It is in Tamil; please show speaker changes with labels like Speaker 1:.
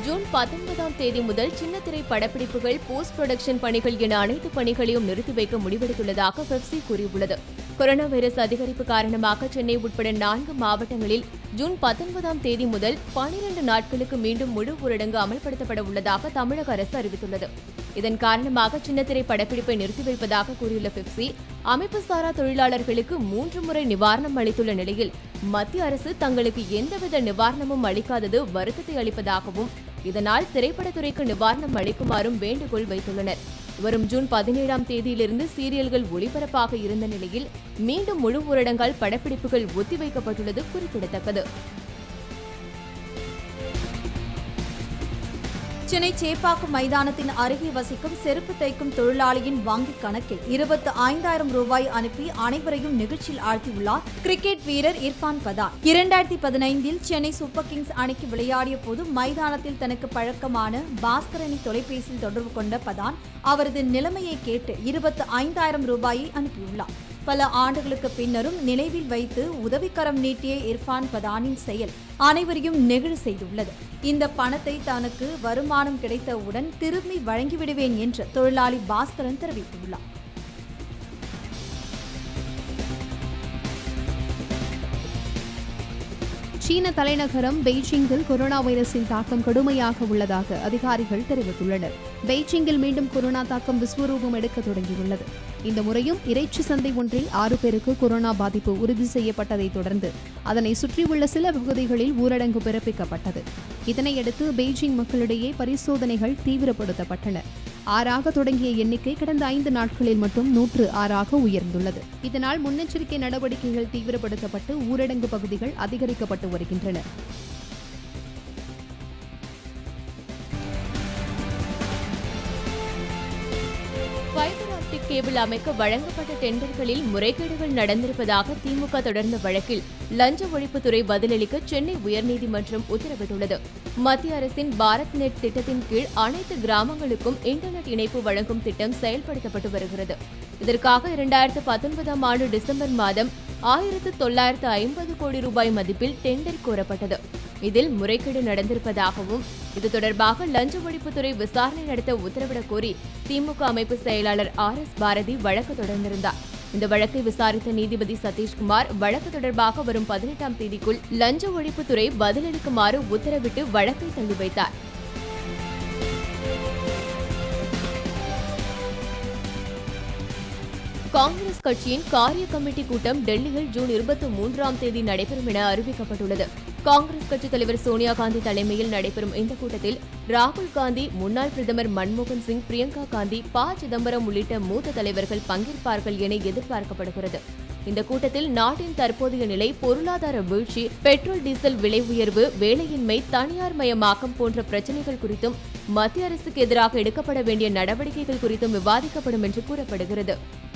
Speaker 1: ஜூன் பத்தொன்பதாம் தேதி முதல் சின்னத்திரை படப்பிடிப்புகள் போஸ்ட் புரொடக்ஷன் பணிகள் என அனைத்து பணிகளையும் நிறுத்தி வைக்க முடிவெடுத்துள்ளதாக பெப்சி கூறியுள்ளது கொரோனா வைரஸ் அதிகரிப்பு காரணமாக சென்னை உட்பட நான்கு மாவட்டங்களில் ஜூன் பத்தொன்பதாம் தேதி முதல் பனிரண்டு நாட்களுக்கு மீண்டும் முழு ஊரடங்கு அமல்படுத்தப்பட உள்ளதாக தமிழக அரசு அறிவித்துள்ளது இதன் காரணமாக சின்னத்திரை படப்பிடிப்பை நிறுத்தி வைப்பதாக கூறியுள்ள பெப்சி அமைப்பு சாரா தொழிலாளர்களுக்கு மூன்று முறை நிவாரணம் அளித்துள்ள நிலையில் மத்திய அரசு தங்களுக்கு எந்தவித நிவாரணமும் அளிக்காதது வருத்தத்தை அளிப்பதாகவும் இதனால் திரைப்படத்துறைக்கு நிவாரணம் அளிக்குமாறும் வேண்டுகோள் வைத்துள்ளனர் வரும் ஜூன் பதினேழாம் தேதியிலிருந்து சீரியல்கள் ஒளிபரப்பாக இருந்த நிலையில் மீண்டும் முழு ஊரடங்கால் படப்பிடிப்புகள் ஒத்திவைக்கப்பட்டுள்ளது குறிப்பிடத்தக்கது
Speaker 2: சென்னை சேப்பாக்கம் மைதானத்தின் அருகே வசிக்கும் செருப்பு தைக்கும் தொழிலாளியின் வங்கிக் கணக்கில் இருபத்து ஐந்தாயிரம் ரூபாய் அனுப்பி அனைவரையும் நிகழ்ச்சியில் ஆழ்த்தியுள்ளார் கிரிக்கெட் வீரர் இர்ஃபான் பதான் இரண்டாயிரத்தி பதினைந்தில் சென்னை சூப்பர் கிங்ஸ் அணிக்கு விளையாடிய போது மைதானத்தில் தனக்கு பழக்கமான பாஸ்கரனை தொலைபேசியில் தொடர்பு கொண்ட பதான் அவரது நிலைமையை கேட்டு இருபத்து ஐந்தாயிரம் ரூபாயை அனுப்பியுள்ளார் பல ஆண்டுகளுக்கு பின்னரும் நினைவில் வைத்து உதவிக்கரம் நீட்டிய இர்ஃபான் பதானின் செயல் அனைவரையும் நெகிழ செய்துள்ளது இந்த பணத்தை தனக்கு வருமானம் கிடைத்தவுடன் திரும்பி வழங்கிவிடுவேன் என்று தொழிலாளி பாஸ்கரன் தெரிவித்துள்ளார்
Speaker 3: சீன தலைநகரம் பெய்ஜிங்கில் கொரோனா வைரஸின் தாக்கம் கடுமையாக உள்ளதாக அதிகாரிகள் தெரிவித்துள்ளனர் பெய்ஜிங்கில் மீண்டும் கொரோனா தாக்கம் விஸ்வரூபம் எடுக்க தொடங்கியுள்ளது இந்த முறையும் இறைச்சி சந்தை ஒன்றில் ஆறு பேருக்கு கொரோனா பாதிப்பு உறுதி செய்யப்பட்டதைத் தொடர்ந்து அதனை சுற்றியுள்ள சில பகுதிகளில் ஊரடங்கு பிறப்பிக்கப்பட்டது இதனையடுத்து பெய்ஜிங் மக்களிடையே பரிசோதனைகள் தீவிரப்படுத்தப்பட்டன ஆறாக தொடங்கிய எண்ணிக்கை கடந்த ஐந்து நாட்களில் மட்டும் நூற்று ஆறாக உயர்ந்துள்ளது இதனால் முன்னெச்சரிக்கை நடவடிக்கைகள் தீவிரப்படுத்தப்பட்டு ஊரடங்கு பகுதிகள் அதிகரிக்கப்பட்டு வருகின்றன
Speaker 1: ஃபைபர் ஆப்டிக் கேபிள் அமைக்க வழங்கப்பட்ட டெண்டர்களில் முறைகேடுகள் நடந்திருப்பதாக திமுக தொடர்ந்த வழக்கில் லஞ்ச ஒழிப்புத்துறை பதிலளிக்க சென்னை உயர்நீதிமன்றம் உத்தரவிட்டுள்ளது மத்திய அரசின் பாரத் நெட் திட்டத்தின் கீழ் அனைத்து கிராமங்களுக்கும் இன்டர்நெட் இணைப்பு வழங்கும் திட்டம் செயல்படுத்தப்பட்டு வருகிறது இதற்காக இரண்டாயிரத்து பத்தொன்பதாம் ஆண்டு டிசம்பர் மாதம் ஆயிரத்து தொள்ளாயிரத்து ஐம்பது கோடி ரூபாய் மதிப்பில் டெண்டர் கோரப்பட்டது இதில் முறைகேடு நடந்திருப்பதாகவும் இது தொடர்பாக லஞ்ச ஒழிப்புத்துறை விசாரணை நடத்த உத்தரவிடக் கோரி திமுக அமைப்பு செயலாளர் ஆர் எஸ் பாரதி வழக்கு தொடர்ந்திருந்தார் இந்த வழக்கை விசாரித்த நீதிபதி சதீஷ்குமார் வழக்கு தொடர்பாக வரும் பதினெட்டாம் தேதிக்குள் லஞ்ச ஒழிப்புத்துறை பதிலளிக்குமாறு உத்தரவிட்டு வழக்கை தள்ளி வைத்தார் காங்கிரஸ் கட்சியின் காரிய கமிட்டி கூட்டம் டெல்லியில் ஜூன் இருபத்தி மூன்றாம் தேதி நடைபெறும் என அறிவிக்கப்பட்டுள்ளது காங்கிரஸ் கட்சித் தலைவர் சோனியா காந்தி தலைமையில் நடைபெறும் இந்த கூட்டத்தில் ராகுல் காந்தி முன்னாள் பிரதமர் மன்மோகன் சிங் பிரியங்கா காந்தி ப சிதம்பரம் உள்ளிட்ட மூத்த தலைவர்கள் பங்கேற்பார்கள் என எதிர்பார்க்கப்படுகிறது இந்த கூட்டத்தில் நாட்டின் தற்போதைய நிலை பொருளாதார வீழ்ச்சி பெட்ரோல் டீசல் விலை உயர்வு வேலையின்மை தனியார் மயமாக்கம் போன்ற பிரச்சினைகள் குறித்தும் மத்திய அரசுக்கு எதிராக எடுக்கப்பட வேண்டிய நடவடிக்கைகள் குறித்தும் விவாதிக்கப்படும் என்று கூறப்படுகிறது